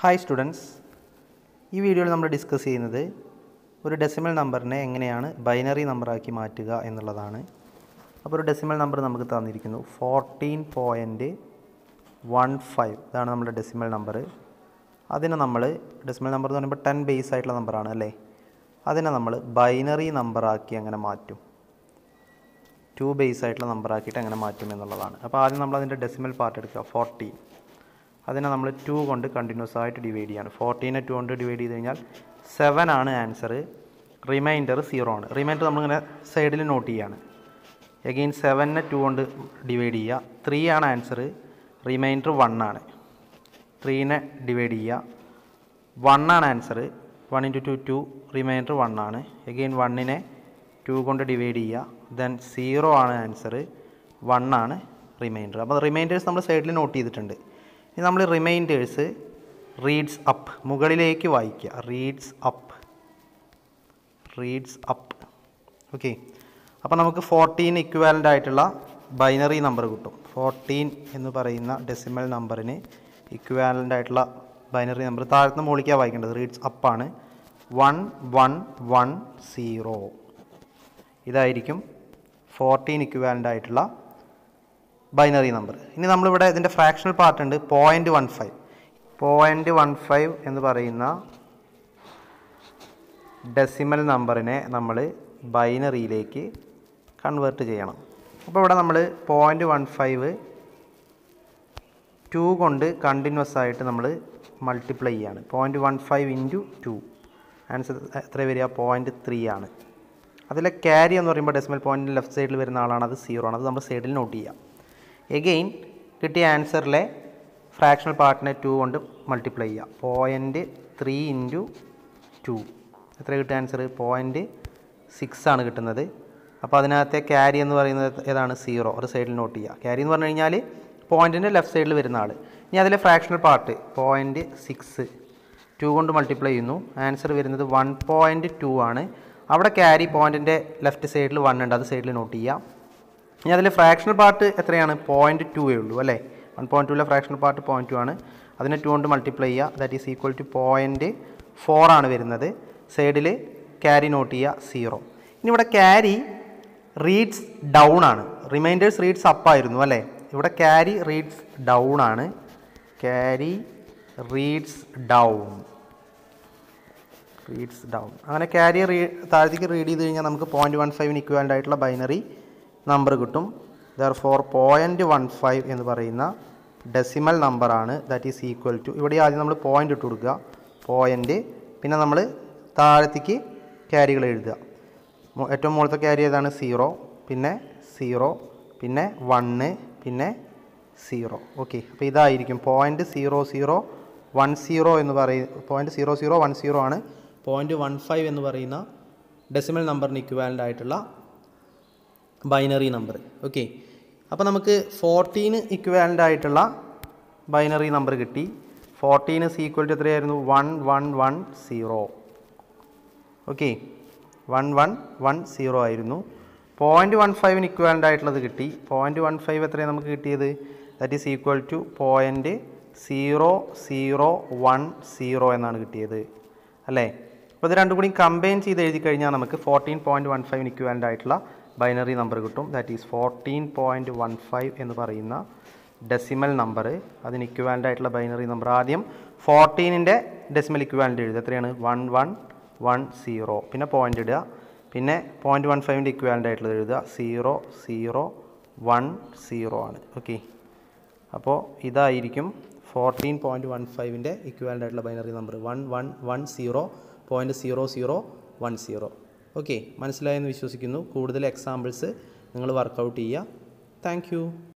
hi students ഈ വീഡിയോയിൽ നമ്മൾ ഡിസ്കസ് ചെയ്യുന്നത് ഒരു ഡെസിമൽ നമ്പറിനെ എങ്ങനെയാണ് ബൈനറി നമ്പറാക്കി മാറ്റുക എന്നുള്ളതാണ് അപ്പോൾ ഒരു ഡെസിമൽ നമ്പർ നമുക്ക് തന്നിരിക്കുന്നു ഫോർട്ടീൻ പോയിൻറ്റ് വൺ ഫൈവ് ഇതാണ് നമ്മുടെ ഡെസിമൽ നമ്പർ അതിനെ നമ്മൾ ഡെസിമൽ നമ്പർ എന്ന് പറയുമ്പോൾ ടെൻ ബേസ് ആയിട്ടുള്ള നമ്പറാണ് അല്ലേ അതിനെ നമ്മൾ ബൈനറി നമ്പറാക്കി അങ്ങനെ മാറ്റും ടു ബേസ് ആയിട്ടുള്ള നമ്പർ ആക്കിയിട്ട് എങ്ങനെ മാറ്റും എന്നുള്ളതാണ് അപ്പോൾ ആദ്യം നമ്മൾ അതിൻ്റെ ഡെസിമൽ പാർട്ട് എടുക്കുക ഫോർട്ടീൻ അതിനെ നമ്മൾ ടു കൊണ്ട് കണ്ടിന്യൂസ് ആയിട്ട് ഡിവൈഡ് ചെയ്യാണ് ഫോർട്ടീനെ ടു കൊണ്ട് ഡിവൈഡ് ചെയ്ത് കഴിഞ്ഞാൽ സെവൻ ആണ് ആൻസർ റിമൈൻഡർ സീറോ ആണ് റിമൈൻഡർ നമ്മളിങ്ങനെ സൈഡിൽ നോട്ട് ചെയ്യാണ് എഗെയിൻ സെവനെ ടു കൊണ്ട് ഡിവൈഡ് ചെയ്യുക ത്രീ ആണ് ആൻസർ റിമൈൻഡർ വൺ ആണ് ത്രീനെ ഡിവൈഡ് ചെയ്യുക വൺ ആണ് answer one into two two remainder one ആണ് എഗെയിൻ വണ്ണിനെ ടു കൊണ്ട് ഡിവൈഡ് ചെയ്യുക ദെൻ സീറോ ആണ് ആൻസർ വൺ ആണ് റിമൈൻഡർ അപ്പോൾ റിമൈൻഡേഴ്സ് നമ്മൾ സൈഡിൽ നോട്ട് ചെയ്തിട്ടുണ്ട് ഇനി നമ്മൾ റിമൈൻഡേഴ്സ് റീഡ്സ് അപ്പ് മുകളിലേക്ക് വായിക്കുക reads up reads up okay അപ്പോൾ നമുക്ക് ഫോർട്ടീൻ ഇക്വാലൻ്റ് ആയിട്ടുള്ള ബൈനറി നമ്പർ കിട്ടും ഫോർട്ടീൻ എന്ന് പറയുന്ന ഡെസിമൽ നമ്പറിന് ഇക്വാലൻ്റ് ആയിട്ടുള്ള ബൈനറി നമ്പർ താഴത്തുനിന്ന് മുകളിലേക്കാണ് വായിക്കേണ്ടത് റീഡ്സ് അപ്പാണ് വൺ വൺ വൺ സീറോ ഇതായിരിക്കും ഫോർട്ടീൻ ഇക്വാലൻ്റ് ആയിട്ടുള്ള ബൈനറി നമ്പർ ഇനി നമ്മളിവിടെ ഇതിൻ്റെ ഫ്രാക്ഷണൽ പാർട്ട് ഉണ്ട് point one five point one five എന്ന് പറയുന്ന ഡെസിമൽ നമ്പറിനെ നമ്മൾ ബൈനറിയിലേക്ക് കൺവേർട്ട് ചെയ്യണം അപ്പോൾ ഇവിടെ നമ്മൾ പോയിൻറ്റ് വൺ ഫൈവ് ടു കൊണ്ട് കണ്ടിന്യൂസ് ആയിട്ട് നമ്മൾ മൾട്ടിപ്ലൈ ചെയ്യാണ് point one five into two answer എത്ര വരിക പോയിൻറ്റ് ത്രീ ആണ് അതിലെ ക്യാരി എന്ന് പറയുമ്പോൾ ഡെസിമൽ പോയിൻറ്റിൻ്റെ ലെഫ്റ്റ് സൈഡിൽ വരുന്ന ആളാണ് അത് സീറോ ആണ് അത് നമ്മൾ സൈഡിൽ നോട്ട് ചെയ്യാം എഗെയിൻ കിട്ടിയ ആൻസറിലെ ഫ്രാക്ഷണൽ പാർട്ടിനെ ടു കൊണ്ട് മൾട്ടിപ്ലൈ ചെയ്യുക പോയിൻറ്റ് ത്രീ ഇൻറ്റു ടു എത്ര കിട്ടിയ ആൻസർ പോയിൻറ്റ് സിക്സ് ആണ് കിട്ടുന്നത് അപ്പോൾ അതിനകത്തെ ക്യാരി എന്ന് പറയുന്നത് ഏതാണ് സീറോ ഒരു സൈഡിൽ നോട്ട് ചെയ്യുക ക്യാരി എന്ന് പറഞ്ഞു കഴിഞ്ഞാൽ പോയിൻറ്റിൻ്റെ ലെഫ്റ്റ് സൈഡിൽ വരുന്ന ആൾ ഇനി അതിലെ fractional part point six two കൊണ്ട് മൾട്ടിപ്ലൈ ചെയ്യുന്നു ആൻസർ വരുന്നത് വൺ പോയിൻറ്റ് ടു ആണ് അവിടെ ക്യാരി പോയിൻറ്റിൻ്റെ ലെഫ്റ്റ് സൈഡിൽ വൺ ഉണ്ട് അത് സൈഡിൽ നോട്ട് ചെയ്യാം ഇനി അതിൽ ഫ്രാക്ഷണൽ പാർട്ട് എത്രയാണ് പോയിൻറ്റ് ടു ഉള്ളൂ അല്ലേ വൺ പോയിൻറ്റ് ടുവിലെ ഫ്രാക്ഷണൽ പാർട്ട് പോയിൻറ്റ് ടു ആണ് അതിനെ ടു കൊണ്ട് മൾട്ടിപ്ലൈ ചെയ്യുക that is equal to point four ആണ് വരുന്നത് സൈഡിൽ ക്യാരി നോട്ട് ചെയ്യുക സീറോ ഇനി ഇവിടെ ക്യാരി റീഡ്സ് ഡൗൺ ആണ് റിമൈൻഡേഴ്സ് റീഡ്സ് അപ്പ് ആയിരുന്നു അല്ലേ ഇവിടെ ക്യാരി റീഡ്സ് ഡൗൺ ആണ് carry reads down reads down അങ്ങനെ ക്യാരി റീ താഴത്തേക്ക് റീഡ് ചെയ്ത് കഴിഞ്ഞാൽ നമുക്ക് പോയിൻറ്റ് വൺ ഫൈവിന് ഇക്വാലൻ്റ് ആയിട്ടുള്ള ബൈനറി നമ്പർ കിട്ടും ദർ ഫോർ പോയിൻറ്റ് വൺ ഫൈവ് എന്ന് പറയുന്ന ഡെസിമൽ നമ്പറാണ് ദാറ്റ് ഈസ് ഈക്വൽ ടു ഇവിടെ ആദ്യം നമ്മൾ പോയിൻ്റ് ഇട്ട് കൊടുക്കുക പോയിൻ്റ് പിന്നെ നമ്മൾ താഴത്തേക്ക് ക്യാരികൾ എഴുതുക മു- ഏറ്റവും മുകളിലത്തെ ക്യാരി ഏതാണ് സീറോ പിന്നെ സീറോ പിന്നെ വണ്ണ് പിന്നെ സീറോ ഓക്കെ അപ്പോൾ ഇതായിരിക്കും point zero zero one zero എന്ന് പറയുന്ന point zero zero one zero ആണ് പോയിൻറ്റ് വൺ ഫൈവ് എന്ന് പറയുന്ന ഡെസിമൽ നമ്പറിന് ഇക്വാലൻ്റ് ആയിട്ടുള്ള ബൈനറി നമ്പർ ഓക്കെ അപ്പോൾ നമുക്ക് ഫോർട്ടീന് ഇക്വാലൻ്റ് ആയിട്ടുള്ള ബൈനറി നമ്പർ കിട്ടി ഫോർട്ടീന് സീക്വൽ ടു എത്രയായിരുന്നു one one one zero okay one one one zero ആയിരുന്നു പോയിൻറ്റ് വൺ ഫൈവിന് ഇക്വാലൻ്റ് ആയിട്ടുള്ളത് കിട്ടി പോയിൻറ്റ് വൺ ഫൈവ് എത്രയാണ് നമുക്ക് കിട്ടിയത് that is equal to point zero zero one zero എന്നാണ് കിട്ടിയത് അല്ലേ അപ്പോൾ ഇത് രണ്ടും കൂടി കമ്പൈൻ ചെയ്ത് എഴുതി കഴിഞ്ഞാൽ നമുക്ക് ഫോർട്ടീൻ പോയിൻറ്റ് വൺ ഫൈവിന് ഇക്വാലൻ്റ് ആയിട്ടുള്ള ബൈനറി നമ്പർ കിട്ടും that is fourteen point one five എന്ന് പറയുന്ന ഡെസിമൽ നമ്പർ അതിന് ഇക്വാലൻ്റ് ആയിട്ടുള്ള ബൈനറി നമ്പർ ആദ്യം ഫോർട്ടീനിൻ്റെ ഡെസിമൽ ഇക്വാലൻ്റ് എഴുതുക എത്രയാണ് വൺ വൺ വൺ സീറോ പിന്നെ പോയിൻ്റ് ഇടുക പിന്നെ പോയിൻറ്റ് വൺ ഫൈവിൻ്റെ ഇക്വാലൻ്റ് ആയിട്ടുള്ളത് എഴുതുക സീറോ സീറോ വൺ സീറോ ആണ് ഓക്കെ അപ്പോൾ ഇതായിരിക്കും ഫോർട്ടീൻ പോയിൻറ്റ് വൺ ഫൈവിൻ്റെ ഇക്വാലൻ്റ് ആയിട്ടുള്ള binary number one one one zero point zero zero one zero okay മനസ്സിലായെന്ന് വിശ്വസിക്കുന്നു കൂടുതൽ എക്സാമ്പിൾസ് നിങ്ങൾ വർക്കൗട്ട് ചെയ്യുക താങ്ക് യു